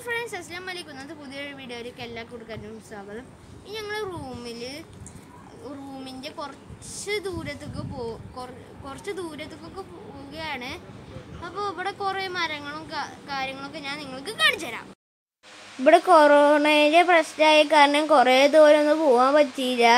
friends അസ്ലാം വലൈക്കും ഇന്നത്തെ പുതിയൊരു വീഡിയോയിലേക്ക് എല്ലാ കൂട്ടുകാരും സ്വാഗതം ഇനി ഞങ്ങൾ റൂമിൽ റൂമിൻ്റെ കുറച്ച് ദൂരത്തേക്ക് പോ കുറ- കുറച്ച് ദൂരത്തേക്കൊക്കെ പോവുകയാണ് അപ്പോൾ ഇവിടെ കുറേ മരങ്ങളും കാ- കാര്യങ്ങളൊക്കെ ഞാൻ നിങ്ങൾക്ക് കാണിച്ചു തരാം ഇവിടെ കൊറോണയുടെ പ്രശ്നമായ കാരണം കുറേ ദൂരം ഒന്നും പോകാൻ പറ്റിയില്ല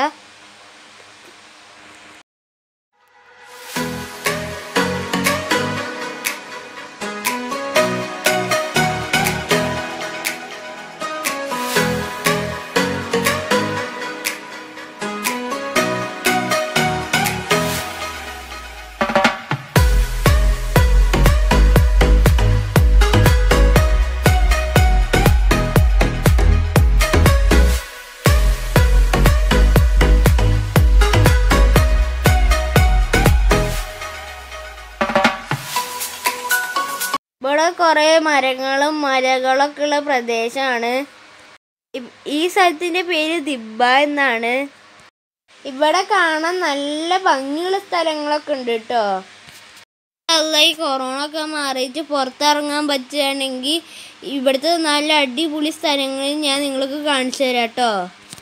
ഇവിടെ കുറേ മരങ്ങളും മലകളൊക്കെ ഉള്ള പ്രദേശമാണ് ഇ- ഈ സ്ഥലത്തിൻ്റെ പേര് ദിബ്ബ എന്നാണ് ഇവിടെ കാണാൻ നല്ല ഭംഗിയുള്ള സ്ഥലങ്ങളൊക്കെ ഉണ്ട് കേട്ടോ അല്ല ഈ കൊറോണ ഒക്കെ മാറിയിട്ട് പുറത്തിറങ്ങാൻ പറ്റുകയാണെങ്കിൽ ഇവിടുത്തെ നല്ല അടിപൊളി സ്ഥലങ്ങൾ ഞാൻ നിങ്ങൾക്ക് കാണിച്ചു തരാം കേട്ടോ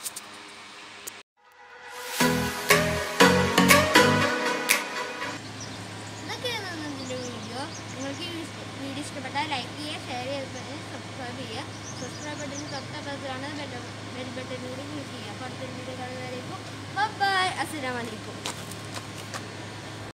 ഇതൊക്കെയാണ് ഇന്നത്തെ വീഡിയോ നിങ്ങൾക്ക് ഈ വീഡിയോ ഇഷ്ടപ്പെട്ടാൽ ലൈക്ക് ചെയ്യുക ഷെയർ ചെയ്യുക സബ്സ്ക്രൈബ് ചെയ്യുക സബ്സ്ക്രൈബ് ബട്ടൺ തൊട്ടപ്പുറത്താണ് ബെൽ ബട്ടൺ കൂടി ക്ലിക്ക് ചെയ്യുക അപ്പോൾ അടുത്ത വീഡിയോ കാണുന്നവരേക്കും ബൈ അസ്സലാമലൈക്കും